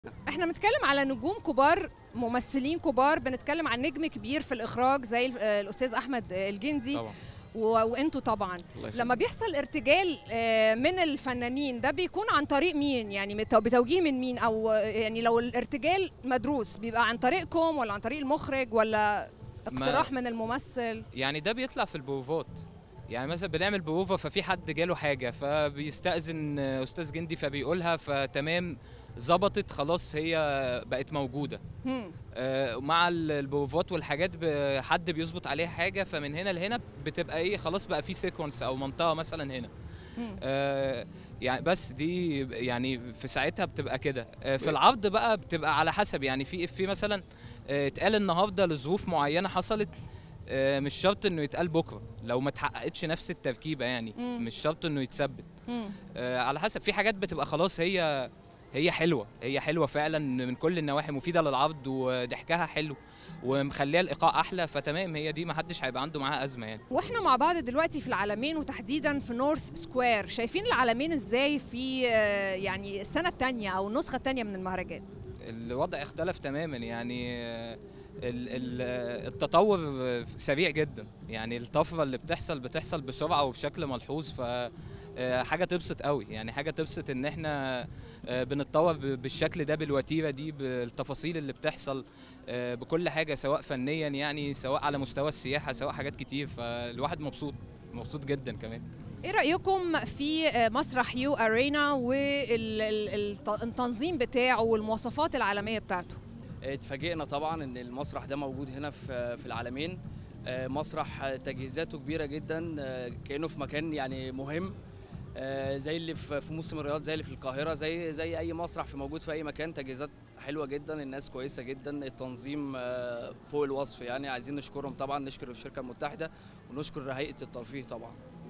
احنا بنتكلم على نجوم كبار ممثلين كبار بنتكلم عن نجم كبير في الاخراج زي ال- آه، الاستاذ احمد آه، الجندي طبعا و- وانتوا طبعا الله يخليك. لما بيحصل ارتجال آه، من الفنانين ده بيكون عن طريق مين يعني مت- بتوجيه من مين او آه، يعني لو الارتجال مدروس بيبقى عن طريقكم ولا عن طريق المخرج ولا اقتراح من الممثل يعني ده بيطلع في البروفات يعني مثلا بنعمل بروفا ففي حد جاله حاجه فبيستأذن استاذ جندي فبيقولها فتمام ظبطت خلاص هي بقت موجوده هم. آه، مع ال- البروفات والحاجات ب- حد بيظبط عليها حاجه فمن هنا لهنا بتبقى ايه خلاص بقى في سيكونس او منطقه مثلا هنا هم. آه، يعني بس دي يعني في ساعتها بتبقى كده آه، في العرض بقى بتبقى على حسب يعني في في مثلا آه، اتقال النهارده لظروف معينه حصلت آه، مش شرط انه يتقال بكره لو ما اتحققتش نفس التركيبه يعني مم. مش شرط انه يتثبت هم. آه، على حسب في حاجات بتبقى خلاص هي هي حلوه هي حلوه فعلا من كل النواحي مفيده للعرض وضحكها حلو ومخليه الايقاع احلى فتمام هي دي ما حدش هيبقى عنده معاها ازمه يعني واحنا مع بعض دلوقتي في العالمين وتحديدا في نورث سكوير شايفين العالمين ازاي في آه، يعني السنه الثانيه او النسخه الثانيه من المهرجان الوضع اختلف تماما يعني آه، ال- ال- التطور سريع جدا يعني الطفره اللي بتحصل بتحصل بسرعه وبشكل ملحوظ ف آه، حاجه تبسط قوي يعني حاجه تبسط ان احنا آه، بنتطور ب- بالشكل ده بالوتيره دي بالتفاصيل اللي بتحصل آه، بكل حاجه سواء فنيا يعني سواء على مستوى السياحه سواء حاجات كتير فالواحد مبسوط مبسوط جدا كمان ايه رايكم في آه، مسرح يو ارينا والتنظيم بتاعه والمواصفات العالميه بتاعته اتفاجئنا طبعا ان المسرح ده موجود هنا في في العالمين آه، مسرح آه، تجهيزاته كبيره جدا آه، كانه في مكان يعني مهم آه، زي اللي في في موسم الرياض زي اللي في القاهره زي زي اي مسرح في موجود في اي مكان تجهيزات حلوه جدا الناس كويسه جدا التنظيم آه، فوق الوصف يعني عايزين نشكرهم طبعا نشكر الشركه المتحده ونشكر هيئه الترفيه طبعا